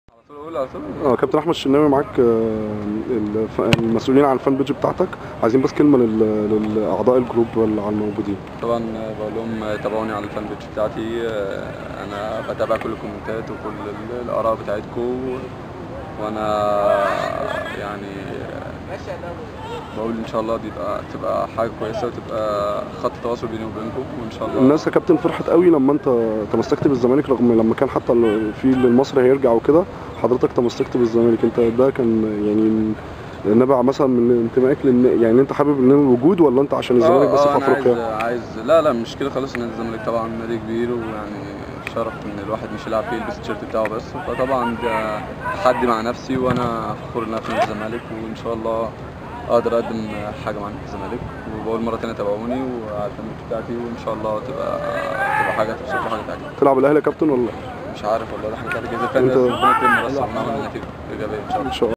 على طول اه كابتن احمد الشناوي معاك آه، الف- المسؤولين عن الفان بيج بتاعتك عايزين بس كلمه لل- للاعضاء الجروب اللي على الموجودين طبعا بقول لهم تابعوني على الفان بيج بتاعتي آه، انا بتابع كل الكومنتات وكل ال- الاراء بتاعتكم وانا يعني بقول ان شاء الله دي تبقى تبقى حاجه كويسه وتبقى خط تواصل بيني وبينكم وان شاء الله الناس يا كابتن فرحت قوي لما انت تمسكت بالزمالك رغم لما كان حتى ال- في المصري هيرجع وكده حضرتك تمسكت بالزمالك انت ده كان يعني نبع مثلا من انتمائك لان يعني انت حابب ان الوجود ولا انت عشان الزمالك بس آه، في أنا افريقيا عايز عايز لا لا مش كده خالص نادي الزمالك طبعا نادي كبير ويعني شرف ان الواحد مش يلعب فيه يلبس التيشيرت بتاعه بس فطبعا ده تحدي مع نفسي وانا فخور ان انا في نادي الزمالك وان شاء الله اقدر اقدم حاجه مع نادي الزمالك وبقول مره تانية تابعوني وعلى الفان بتاعتي وان شاء الله تبقى تبقى حاجه تبسط وحاجه تعجب تلعب الاهلي يا كابتن ولا مش عارف والله ده حاجه تانية جدا أنت- ربنا يكرمنا بس عملنا النتيجه ايجابيه ان شاء الله ان شاء الله